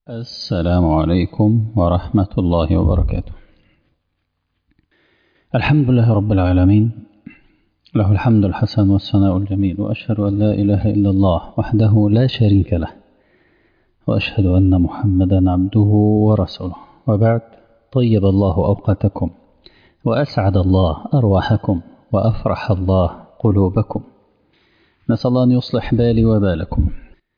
السلام عليكم ورحمة الله وبركاته الحمد لله رب العالمين له الحمد الحسن والثناء الجميل وأشهد أن لا إله إلا الله وحده لا شريك له وأشهد أن محمدا عبده ورسوله وبعد طيب الله أوقاتكم وأسعد الله أرواحكم وأفرح الله قلوبكم نسأل الله أن يصلح بالي وبالكم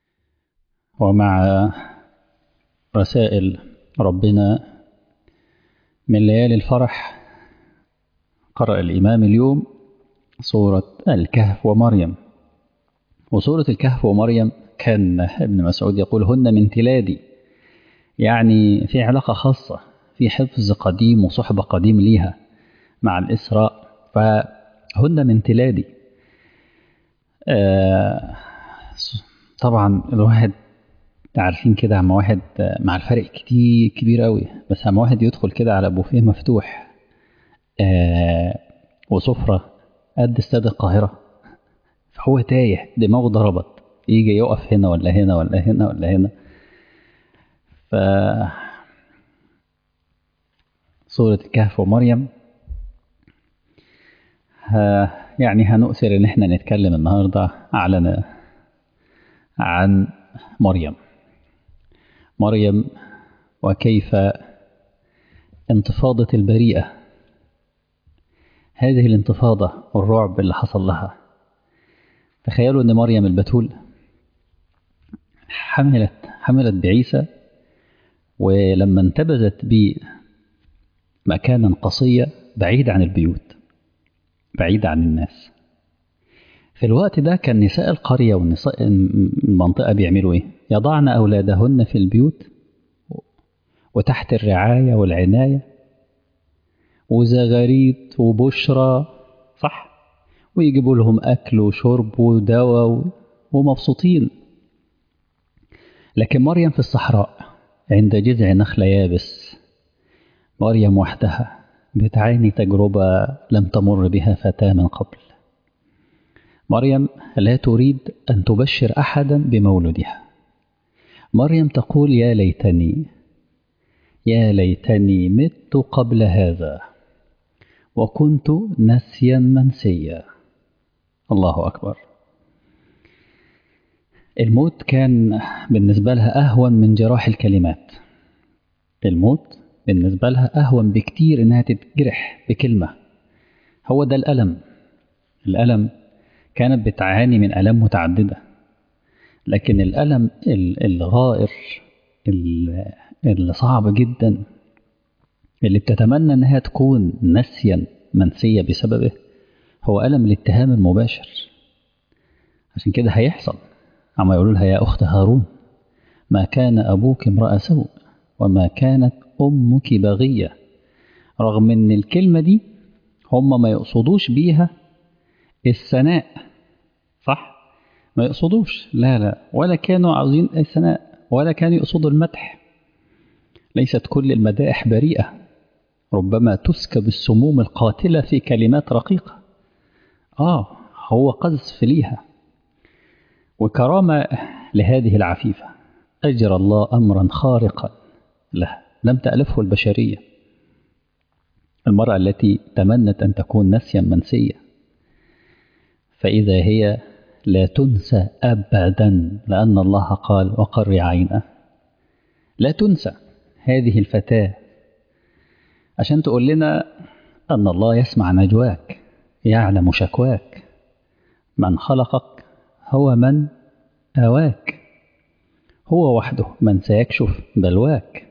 ومع رسائل ربنا من ليالي الفرح قرأ الإمام اليوم سورة الكهف ومريم وسورة الكهف ومريم كان ابن مسعود يقول هن من تلادي يعني في علاقة خاصة في حفظ قديم وصحبة قديم ليها مع الإسراء فهن من تلادي آه طبعا الواحد عارفين كده عما واحد مع الفرق كتير كبير قوي بس عما واحد يدخل كده على بوفيه مفتوح آه وسفرة قد استاد القاهرة فهو تايه دماغه ضربت يجي يقف هنا ولا هنا ولا هنا ولا هنا ف سورة الكهف ومريم ها يعني هنؤثر ان احنا نتكلم النهاردة على عن مريم مريم وكيف انتفاضة البريئة هذه الانتفاضة والرعب اللي حصل لها تخيلوا ان مريم البتول حملت حملت بعيسى ولما انتبذت به مكانا قصية بعيد عن البيوت بعيد عن الناس في الوقت ده كان نساء القرية والنساء المنطقة بيعملوا ايه يضعن أولادهن في البيوت وتحت الرعاية والعناية وزغاريت وبشرى صح ويجيبوا لهم أكل وشرب ودواء ومبسوطين لكن مريم في الصحراء عند جذع نخلة يابس مريم وحدها بتعاني تجربة لم تمر بها فتاة من قبل مريم لا تريد أن تبشر أحدا بمولدها مريم تقول يا ليتني يا ليتني مت قبل هذا وكنت نسيا منسيا الله أكبر الموت كان بالنسبة لها أهون من جراح الكلمات الموت بالنسبة لها أهون بكتير إنها تتجرح بكلمة هو ده الألم الألم كانت بتعاني من ألم متعددة لكن الألم الغائر اللي صعب جدا اللي بتتمنى انها تكون نسيا منسية بسببه هو ألم الاتهام المباشر عشان كده هيحصل عما يقولوا لها يا أخت هارون ما كان أبوك امرأة سوء وما كانت أمك بغية رغم ان الكلمة دي هم ما يقصدوش بيها الثناء صح ما يقصدوش لا لا ولا كانوا عاوزين الثناء ولا كانوا يقصدوا المدح ليست كل المدائح بريئة ربما تسكب السموم القاتلة في كلمات رقيقة آه هو قذف ليها وكرامة لهذه العفيفة أجرى الله أمرا خارقا لها لم تألفه البشرية المرأة التي تمنت أن تكون نسيا منسية فإذا هي لا تنسى أبدا لأن الله قال وقر عينه لا تنسى هذه الفتاة عشان تقول لنا أن الله يسمع نجواك يعلم شكواك من خلقك هو من أواك هو وحده من سيكشف بلواك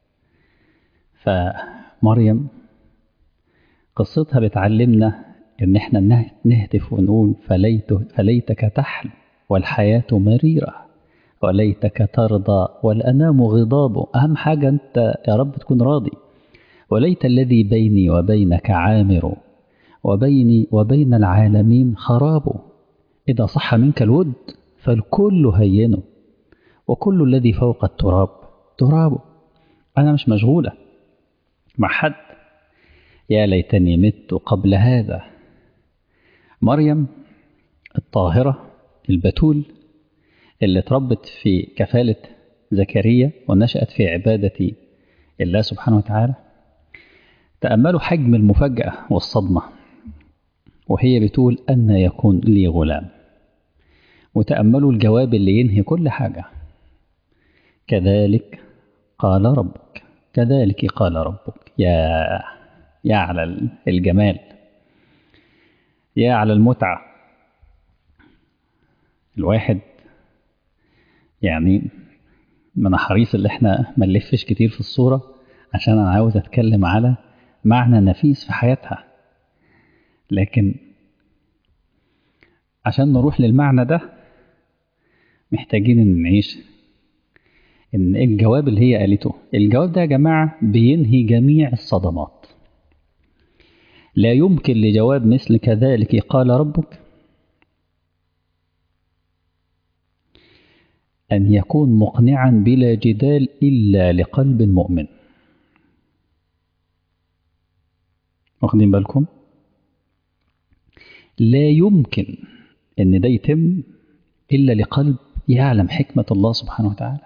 فمريم قصتها بتعلمنا ان احنا نهتف ونقول فليت فليتك تحل والحياة مريرة وليتك ترضى والأنام غضاب أهم حاجة أنت يا رب تكون راضي وليت الذي بيني وبينك عامر وبيني وبين العالمين خراب إذا صح منك الود فالكل هين وكل الذي فوق التراب تراب أنا مش مشغولة مع حد يا ليتني مت قبل هذا مريم الطاهرة البتول اللي اتربت في كفالة زكريا ونشأت في عبادة الله سبحانه وتعالى تأملوا حجم المفاجأة والصدمة وهي بتقول أن يكون لي غلام وتأملوا الجواب اللي ينهي كل حاجة كذلك قال ربك كذلك قال ربك يا يا على الجمال يا على المتعة الواحد يعني من حريص اللي احنا ما نلفش كتير في الصورة عشان انا عاوز اتكلم على معنى نفيس في حياتها لكن عشان نروح للمعنى ده محتاجين ان نعيش ان الجواب اللي هي قالته الجواب ده يا جماعة بينهي جميع الصدمات لا يمكن لجواب مثل كذلك قال ربك أن يكون مقنعا بلا جدال إلا لقلب مؤمن واخدين بالكم لا يمكن أن ده يتم إلا لقلب يعلم حكمة الله سبحانه وتعالى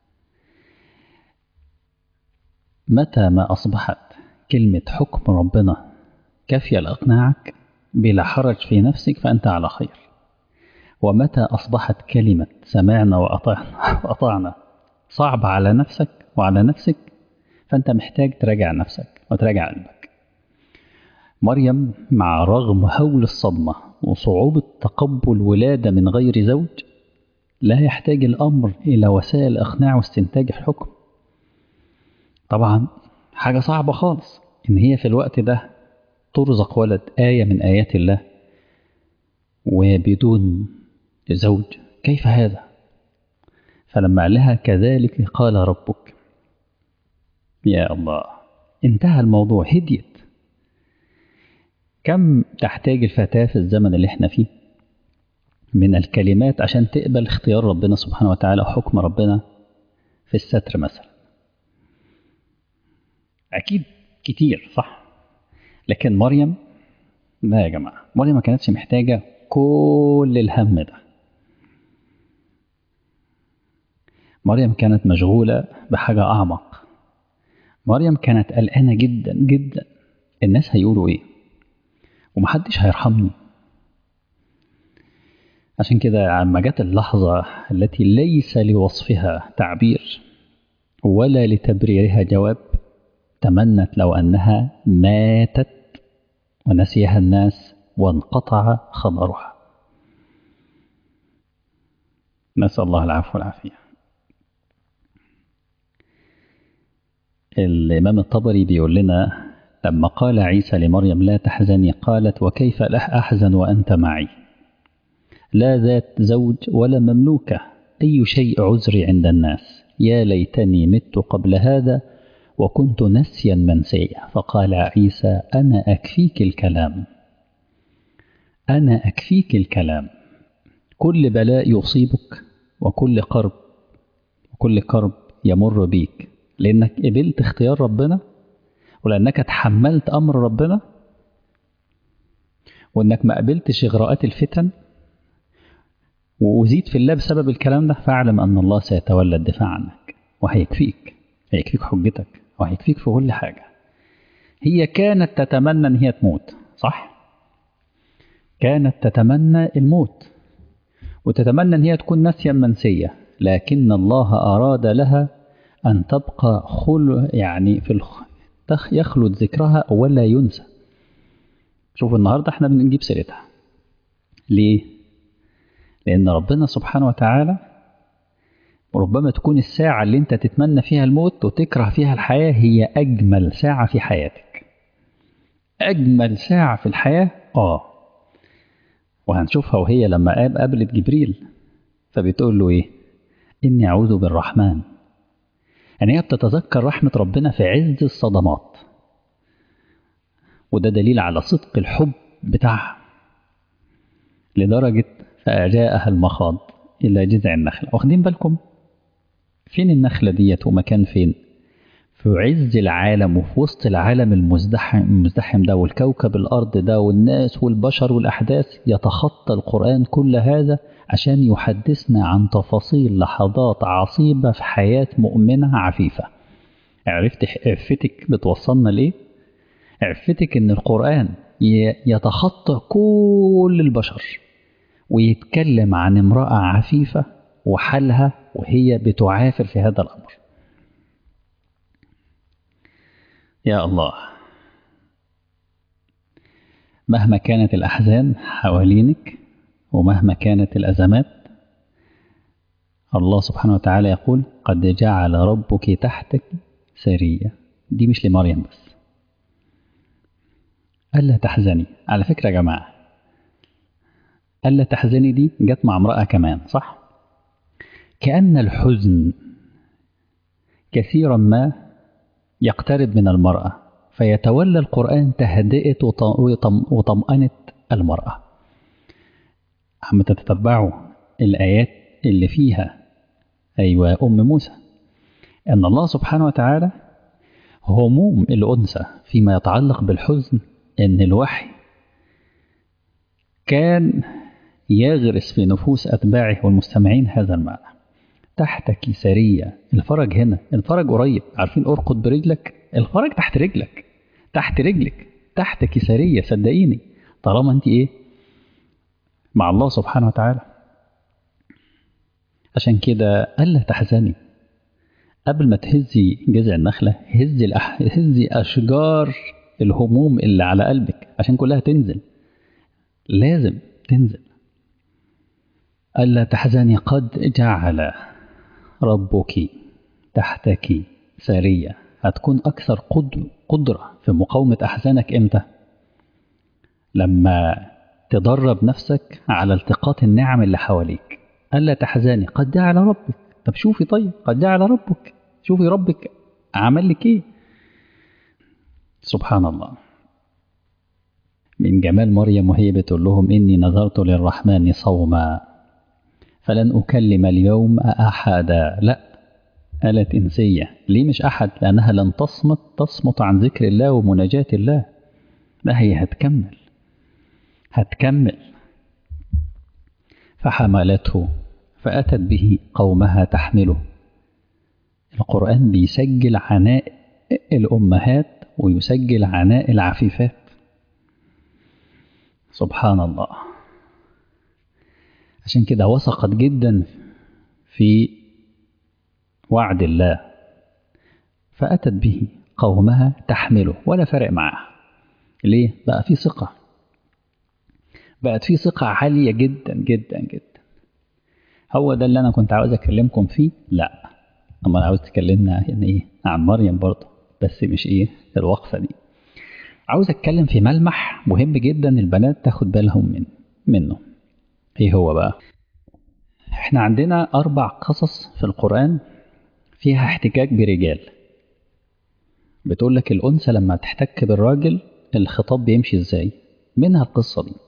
متى ما أصبحت كلمة حكم ربنا كافية لإقناعك بلا حرج في نفسك فأنت على خير ومتى أصبحت كلمة سمعنا وأطعنا, وأطعنا صعبة على نفسك وعلى نفسك فأنت محتاج تراجع نفسك وتراجع قلبك مريم مع رغم هول الصدمة وصعوبة تقبل ولادة من غير زوج لا يحتاج الأمر إلى وسائل إقناع واستنتاج الحكم طبعا حاجة صعبة خالص إن هي في الوقت ده ترزق ولد آية من آيات الله وبدون زوج كيف هذا فلما قال لها كذلك قال ربك يا الله انتهى الموضوع هديت كم تحتاج الفتاة في الزمن اللي احنا فيه من الكلمات عشان تقبل اختيار ربنا سبحانه وتعالى وحكم ربنا في الستر مثلا أكيد كتير صح لكن مريم لا يا جماعة مريم ما كانتش محتاجة كل الهم ده مريم كانت مشغولة بحاجة أعمق مريم كانت قلقانة جدا جدا الناس هيقولوا إيه ومحدش هيرحمني عشان كده عما جت اللحظة التي ليس لوصفها تعبير ولا لتبريرها جواب تمنت لو أنها ماتت ونسيها الناس وانقطع خبرها نسأل الله العفو والعافية الإمام الطبري بيقول لنا لما قال عيسى لمريم لا تحزني قالت وكيف لا أحزن وأنت معي لا ذات زوج ولا مملوكة أي شيء عذري عند الناس يا ليتني مت قبل هذا وكنت نسيا منسيا فقال عيسى أنا أكفيك الكلام أنا أكفيك الكلام كل بلاء يصيبك وكل قرب وكل كرب يمر بيك لأنك قبلت اختيار ربنا ولأنك تحملت أمر ربنا وأنك ما قبلتش إغراءات الفتن وأزيد في الله بسبب الكلام ده فاعلم أن الله سيتولى الدفاع عنك وهيكفيك هيكفيك حجتك وهيكفيك في كل حاجة هي كانت تتمنى أن هي تموت صح؟ كانت تتمنى الموت وتتمنى أن هي تكون ناسيا منسية لكن الله أراد لها أن تبقى خل يعني في الخ... يخلد ذكرها ولا ينسى شوفوا النهاردة احنا بنجيب سيرتها ليه؟ لأن ربنا سبحانه وتعالى ربما تكون الساعة اللي انت تتمنى فيها الموت وتكره فيها الحياة هي أجمل ساعة في حياتك أجمل ساعة في الحياة آه وهنشوفها وهي لما قابلت جبريل فبتقول له إيه إني أعوذ بالرحمن يعني هي بتتذكر رحمة ربنا في عز الصدمات وده دليل على صدق الحب بتاعها لدرجة فأجاءها المخاض إلى جذع النخلة واخدين بالكم فين النخلة ديت ومكان فين في عز العالم وفي وسط العالم المزدحم, المزدحم ده والكوكب الأرض ده والناس والبشر والأحداث يتخطى القرآن كل هذا عشان يحدثنا عن تفاصيل لحظات عصيبة في حياة مؤمنة عفيفة عرفت عفتك بتوصلنا ليه؟ عفتك ان القرآن يتخطى كل البشر ويتكلم عن امرأة عفيفة وحالها وهي بتعافر في هذا الأمر يا الله مهما كانت الأحزان حوالينك ومهما كانت الأزمات الله سبحانه وتعالى يقول قد جعل ربك تحتك سرية دي مش لمريم بس ألا تحزني على فكرة يا جماعة ألا تحزني دي جت مع امرأة كمان صح كأن الحزن كثيرا ما يقترب من المرأة فيتولى القرآن تهدئة وطمأنة المرأة عم تتتبعوا الآيات اللي فيها أيوة أم موسى أن الله سبحانه وتعالى هموم الأنثى فيما يتعلق بالحزن أن الوحي كان يغرس في نفوس أتباعه والمستمعين هذا المعنى تحت كسرية الفرج هنا الفرج قريب عارفين أرقد برجلك الفرج تحت رجلك تحت رجلك تحت كسرية صدقيني طالما أنت إيه مع الله سبحانه وتعالى عشان كده ألا تحزني قبل ما تهزي جذع النخلة هزي, الأح... هزي أشجار الهموم اللي على قلبك عشان كلها تنزل لازم تنزل ألا تحزني قد جعل ربك تحتك سارية هتكون أكثر قدرة في مقاومة أحزانك إمتى لما تدرب نفسك على التقاط النعم اللي حواليك ألا تحزني قد جعل ربك طب شوفي طيب قد جعل ربك شوفي ربك عمل لك ايه سبحان الله من جمال مريم وهي بتقول لهم إني نذرت للرحمن صوما فلن أكلم اليوم أحدا لا قالت إنسية ليه مش أحد لأنها لن تصمت تصمت عن ذكر الله ومناجاة الله لا هي هتكمل هتكمل فحملته فأتت به قومها تحمله القرآن بيسجل عناء الأمهات ويسجل عناء العفيفات سبحان الله عشان كده وثقت جدا في وعد الله فأتت به قومها تحمله ولا فرق معها ليه؟ بقى في ثقة بقت في ثقة عالية جدا جدا جدا هو ده اللي أنا كنت عاوز أكلمكم فيه؟ لا أما أنا عاوز تكلمنا يعني إيه عن مريم برضه بس مش إيه الوقفة دي عاوز أتكلم في ملمح مهم جدا البنات تاخد بالهم من منه إيه هو بقى؟ إحنا عندنا أربع قصص في القرآن فيها احتكاك برجال بتقول لك الأنثى لما تحتك بالراجل الخطاب بيمشي إزاي منها القصة دي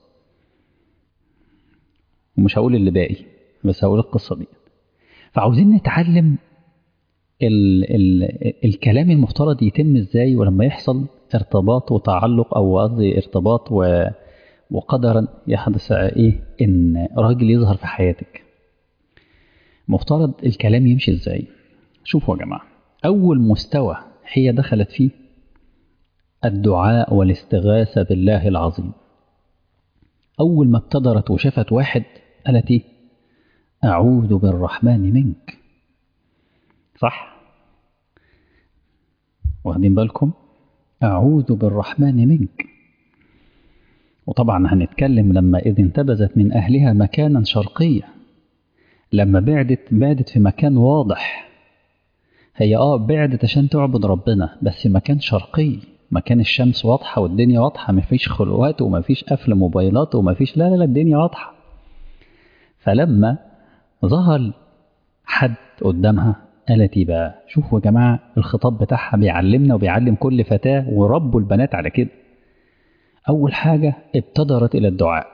ومش هقول اللي باقي بس هقول القصة دي فعاوزين نتعلم ال ال الكلام المفترض يتم ازاي ولما يحصل ارتباط وتعلق او قصدي ارتباط و وقدرا يحدث ايه ان راجل يظهر في حياتك مفترض الكلام يمشي ازاي شوفوا يا جماعة اول مستوى هي دخلت فيه الدعاء والاستغاثة بالله العظيم أول ما ابتدرت وشافت واحد قالت إيه؟ أعوذ بالرحمن منك صح واخدين بالكم أعوذ بالرحمن منك وطبعا هنتكلم لما إذ انتبذت من أهلها مكانا شرقيا لما بعدت بعدت في مكان واضح هي اه بعدت عشان تعبد ربنا بس في مكان شرقي مكان الشمس واضحة والدنيا واضحة مفيش خلوات ومفيش قفل موبايلات ومفيش لا لا لا الدنيا واضحة فلما ظهر حد قدامها قالت ايه بقى شوفوا يا جماعة الخطاب بتاعها بيعلمنا وبيعلم كل فتاة وربوا البنات على كده أول حاجة ابتدرت إلى الدعاء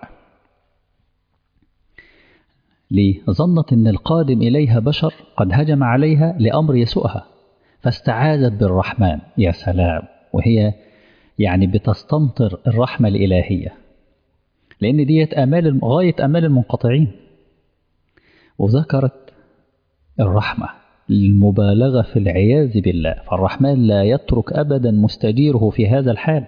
ليه؟ ظنت أن القادم إليها بشر قد هجم عليها لأمر يسوءها فاستعاذت بالرحمن يا سلام وهي يعني بتستمطر الرحمة الإلهية لأن ديت آمال غاية آمال المنقطعين وذكرت الرحمة المبالغة في العياذ بالله فالرحمن لا يترك أبدا مستجيره في هذا الحال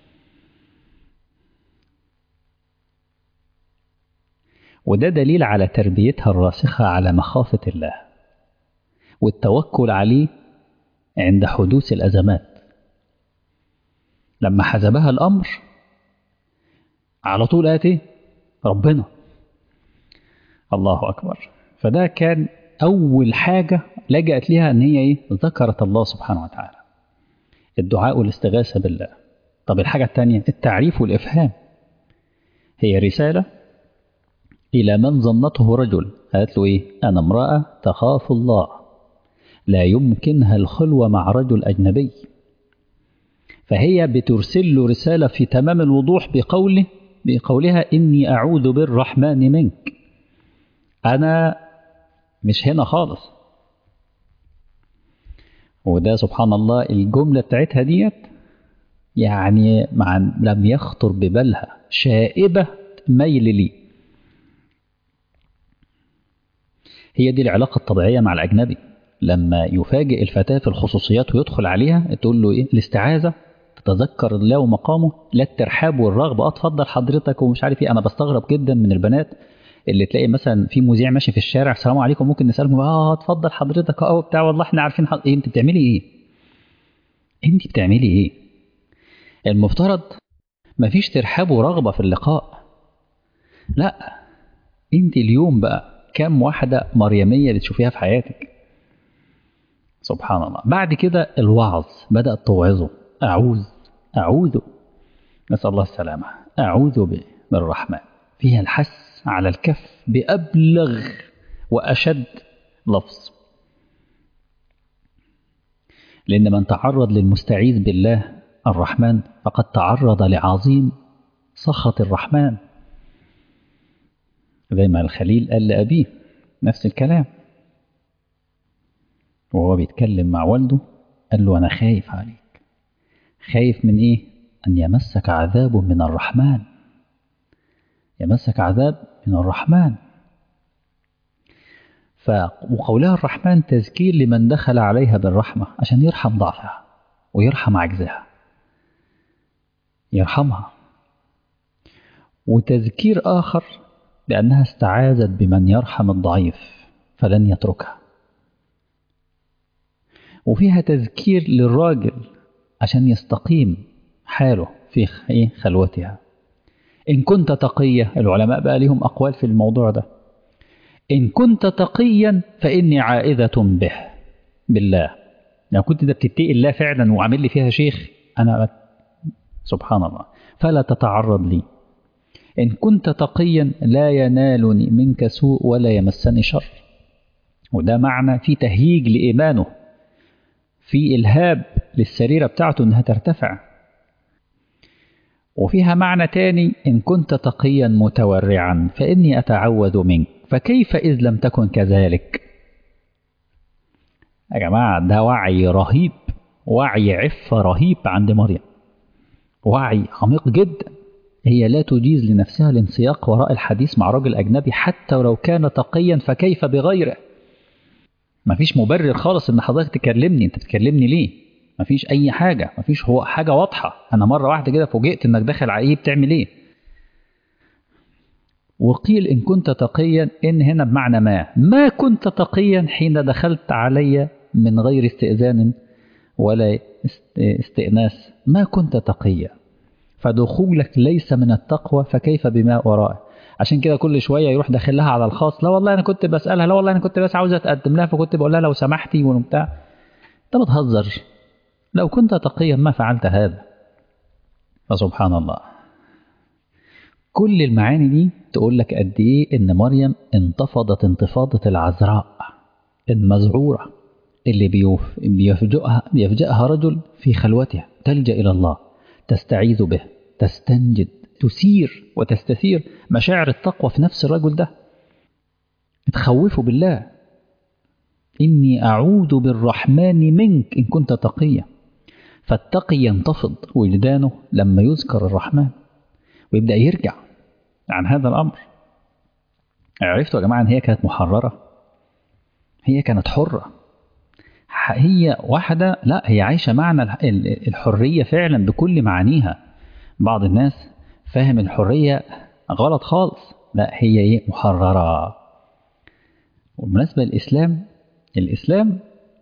وده دليل على تربيتها الراسخة على مخافة الله والتوكل عليه عند حدوث الأزمات لما حزبها الأمر على طول آتي ربنا الله أكبر فده كان أول حاجة لجأت ليها أن هي إيه؟ ذكرت الله سبحانه وتعالى الدعاء والاستغاثة بالله طب الحاجة الثانية التعريف والإفهام هي رسالة إلى من ظنته رجل قالت له إيه أنا امرأة تخاف الله لا يمكنها الخلوة مع رجل أجنبي فهي بترسل له رسالة في تمام الوضوح بقوله بقولها إني أعوذ بالرحمن منك أنا مش هنا خالص وده سبحان الله الجملة بتاعتها ديت يعني مع لم يخطر ببالها شائبة ميل لي هي دي العلاقة الطبيعية مع الأجنبي لما يفاجئ الفتاة في الخصوصيات ويدخل عليها تقول له إيه الاستعاذة تتذكر الله ومقامه لا الترحاب والرغبة اه اتفضل حضرتك ومش عارف ايه انا بستغرب جدا من البنات اللي تلاقي مثلا في مذيع ماشي في الشارع السلام عليكم ممكن نسالهم اه اتفضل حضرتك اه بتاع والله احنا عارفين حض... إيه انت بتعملي ايه انت بتعملي ايه المفترض مفيش ترحاب ورغبة في اللقاء لا انت اليوم بقى كم واحدة مريمية اللي تشوفيها في حياتك سبحان الله بعد كده الوعظ بدأت توعظه أعوذ أعوذ نسأل الله السلامة أعوذ بالرحمن فيها الحث على الكف بأبلغ وأشد لفظ لأن من تعرض للمستعيذ بالله الرحمن فقد تعرض لعظيم سخط الرحمن زي ما الخليل قال لأبيه نفس الكلام وهو بيتكلم مع والده قال له أنا خايف عليك خايف من إيه؟ أن يمسك عذاب من الرحمن يمسك عذاب من الرحمن ف وقولها الرحمن تذكير لمن دخل عليها بالرحمة عشان يرحم ضعفها ويرحم عجزها يرحمها وتذكير آخر بأنها استعاذت بمن يرحم الضعيف فلن يتركها وفيها تذكير للراجل عشان يستقيم حاله في خلوتها إن كنت تقيا العلماء بقى لهم أقوال في الموضوع ده إن كنت تقيا فإني عائذة به بالله لو كنت ده بتتقي الله فعلا وعامل لي فيها شيخ أنا سبحان الله فلا تتعرض لي إن كنت تقيا لا ينالني منك سوء ولا يمسني شر وده معنى في تهييج لإيمانه في إلهاب للسريرة بتاعته إنها ترتفع وفيها معنى تاني إن كنت تقيا متورعا فإني أتعوذ منك فكيف إذ لم تكن كذلك يا جماعة ده وعي رهيب وعي عفة رهيب عند مريم وعي عميق جدا هي لا تجيز لنفسها الانسياق وراء الحديث مع رجل أجنبي حتى ولو كان تقيا فكيف بغيره مفيش مبرر خالص ان حضرتك تكلمني انت بتكلمني ليه مفيش اي حاجه مفيش هو حاجه واضحه انا مره واحده كده فوجئت انك داخل على ايه بتعمل ايه وقيل ان كنت تقيا ان هنا بمعنى ما ما كنت تقيا حين دخلت علي من غير استئذان ولا استئناس ما كنت تقيا فدخولك ليس من التقوى فكيف بما وراءه عشان كده كل شويه يروح داخل لها على الخاص لا والله انا كنت بسالها لا والله انا كنت بس عاوز اتقدم لها فكنت بقول لها لو سمحتي وبتاع انت بتهزر لو كنت تقيا ما فعلت هذا فسبحان الله كل المعاني دي تقول لك قد ايه ان مريم انتفضت انتفاضه العذراء المذعوره اللي بيف بيفجأها بيفجأها رجل في خلوتها تلجأ الى الله تستعيذ به تستنجد تثير وتستثير مشاعر التقوى في نفس الرجل ده تخوفه بالله إني أعوذ بالرحمن منك إن كنت تقيا فالتقي ينتفض وجدانه لما يذكر الرحمن ويبدأ يرجع عن هذا الأمر عرفتوا يا جماعة أن هي كانت محررة هي كانت حرة هي واحدة لا هي عايشة معنى الحرية فعلا بكل معانيها بعض الناس فاهم الحرية غلط خالص لا هي ايه محررة وبالنسبة للإسلام الإسلام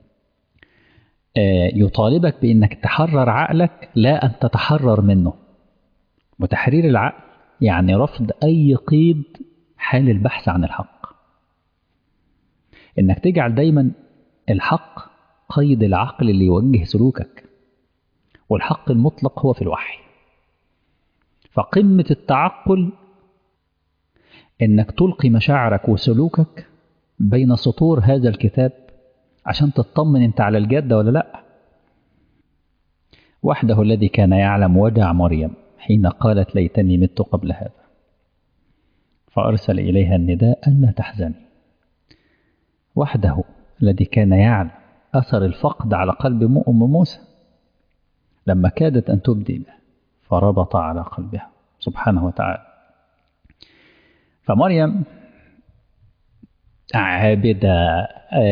آه يطالبك بأنك تحرر عقلك لا أن تتحرر منه وتحرير العقل يعني رفض أي قيد حال البحث عن الحق إنك تجعل دايما الحق قيد العقل اللي يوجه سلوكك والحق المطلق هو في الوحي فقمة التعقل إنك تلقي مشاعرك وسلوكك بين سطور هذا الكتاب عشان تطمن أنت على الجادة ولا لأ وحده الذي كان يعلم وجع مريم حين قالت ليتني مت قبل هذا فأرسل إليها النداء ألا تحزني وحده الذي كان يعلم أثر الفقد على قلب أم موسى لما كادت أن تبدي به فربط على قلبها سبحانه وتعالى فمريم عابدة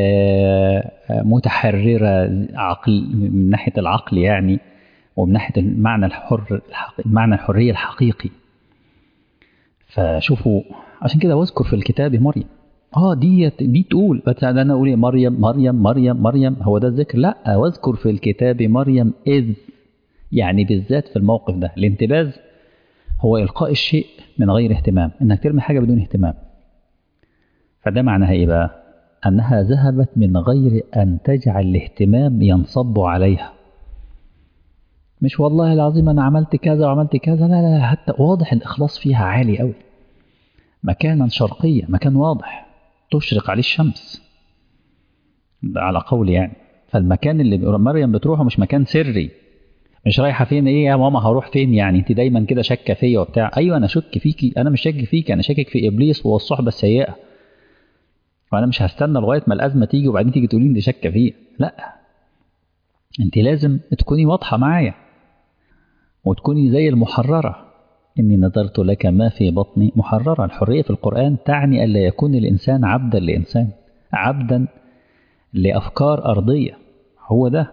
متحررة عقل من ناحية العقل يعني ومن ناحية المعنى الحر المعنى الحرية الحقيقي فشوفوا عشان كده واذكر في الكتاب مريم اه دي دي تقول بس انا اقول ايه مريم مريم مريم مريم هو ده الذكر لا واذكر في الكتاب مريم اذ يعني بالذات في الموقف ده الانتباز هو القاء الشيء من غير اهتمام انك ترمي حاجه بدون اهتمام فده معناها ايه بقى انها ذهبت من غير ان تجعل الاهتمام ينصب عليها مش والله العظيم انا عملت كذا وعملت كذا لا لا حتى واضح الاخلاص فيها عالي قوي مكانا شرقيا مكان واضح تشرق عليه الشمس على قول يعني فالمكان اللي مريم بتروحه مش مكان سري مش رايحه فين ايه يا ماما هروح فين يعني انت دايما كده شاكه فيا وبتاع ايوه انا شك فيكي انا مش شاك فيكي انا شاكك في ابليس والصحبه السيئه وانا مش هستنى لغايه ما الازمه تيجي وبعدين تيجي تقولي لي شاكه فيا لا انت لازم تكوني واضحه معايا وتكوني زي المحرره إني نذرت لك ما في بطني محررا الحرية في القرآن تعني ألا يكون الإنسان عبدا لإنسان عبدا لأفكار أرضية هو ده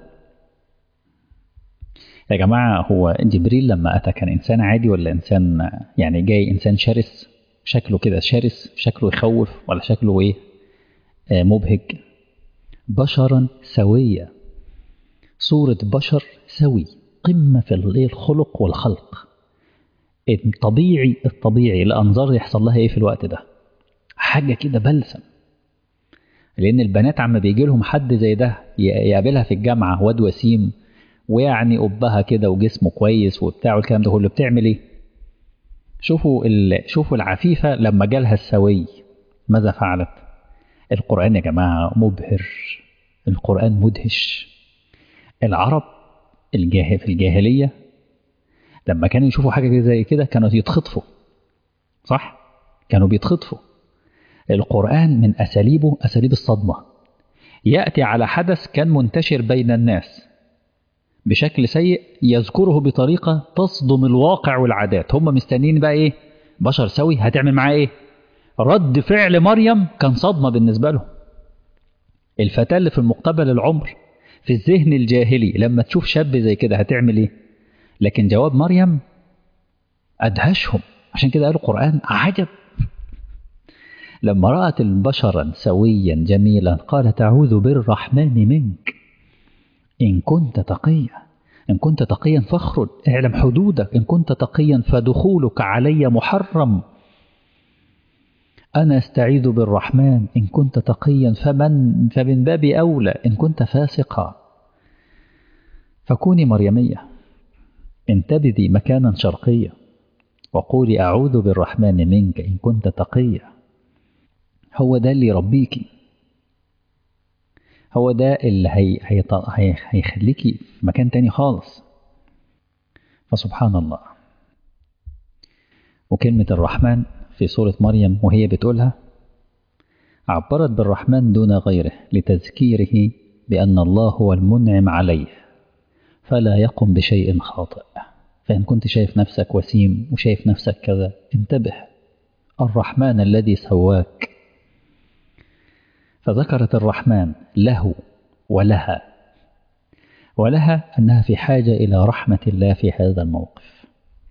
يا جماعة هو جبريل لما أتى كان إنسان عادي ولا إنسان يعني جاي إنسان شرس شكله كده شرس شكله يخوف ولا شكله إيه آه مبهج بشرا سويا صورة بشر سوي قمة في الخلق والخلق الطبيعي الطبيعي الأنظار يحصل لها إيه في الوقت ده حاجة كده بلسم لأن البنات عم بيجي لهم حد زي ده يقابلها في الجامعة واد وسيم ويعني أبها كده وجسمه كويس وبتاع والكلام ده كله بتعمل إيه؟ شوفوا شوفوا العفيفة لما جالها السوي ماذا فعلت؟ القرآن يا جماعة مبهر القرآن مدهش العرب الجاه في الجاهلية لما كانوا يشوفوا حاجة زي كده كانوا يتخطفوا صح؟ كانوا بيتخطفوا القرآن من أساليبه أساليب الصدمة يأتي على حدث كان منتشر بين الناس بشكل سيء يذكره بطريقة تصدم الواقع والعادات هم مستنيين بقى إيه بشر سوي هتعمل معاه إيه رد فعل مريم كان صدمة بالنسبة لهم الفتاة اللي في المقتبل العمر في الذهن الجاهلي لما تشوف شاب زي كده هتعمل إيه لكن جواب مريم أدهشهم عشان كده قالوا القرآن عجب لما رأت البشرا سويا جميلا قالت أعوذ بالرحمن منك إن كنت تقيا إن كنت تقيا فاخرج اعلم حدودك إن كنت تقيا فدخولك علي محرم أنا استعيذ بالرحمن إن كنت تقيا فمن فمن باب أولى إن كنت فاسقا فكوني مريمية انتبذي مكانا شرقيا وقولي أعوذ بالرحمن منك إن كنت تقيا هو ده اللي يربيكي هو ده اللي هي هي هي هيخليكي في مكان تاني خالص فسبحان الله وكلمة الرحمن في سورة مريم وهي بتقولها عبرت بالرحمن دون غيره لتذكيره بأن الله هو المنعم عليه فلا يقم بشيء خاطئ فإن كنت شايف نفسك وسيم وشايف نفسك كذا انتبه الرحمن الذي سواك فذكرت الرحمن له ولها ولها أنها في حاجة إلى رحمة الله في هذا الموقف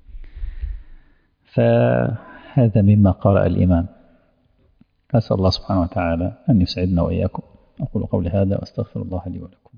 فهذا مما قرأ الإمام أسأل الله سبحانه وتعالى أن يسعدنا وإياكم أقول قولي هذا وأستغفر الله لي ولكم